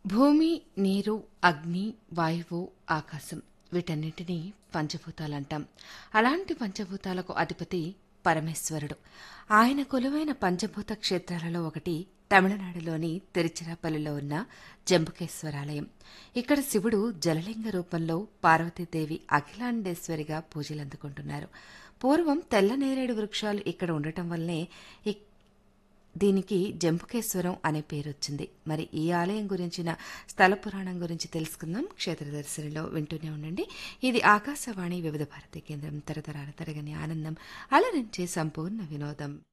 భూమి నీరు అగ్ని వాయువు ఆకాశం వీటన్నిటినీ పంచభూతాలంటాం అలాంటి పంచభూతాలకు అధిపతి పరమేశ్వరుడు ఆయన కొలువైన పంచభూత క్షేత్రాలలో ఒకటి తమిళనాడులోని తిరుచిరాపల్లిలో ఉన్న జంబుకేశ్వరాలయం ఇక్కడ శివుడు జలలింగ రూపంలో పార్వతీదేవి అఖిలాండేశ్వరిగా పూజలందుకుంటున్నారు పూర్వం తెల్ల నేరేడు వృక్షాలు ఇక్కడ ఉండటం వల్లనే ఇక్- దీనికి జంబుకేశ్వరం అనే పేరు వచ్చింది మరి ఈ ఆలయం గురించిన స్థల పురాణం గురించి తెలుసుకుందాం క్షేత్రదర్శనిలో వింటూనే ఉండండి ఇది ఆకాశవాణి వివిధ భారతి కేంద్రం తరతరాల తరగని ఆనందం అలరించే సంపూర్ణ వినోదం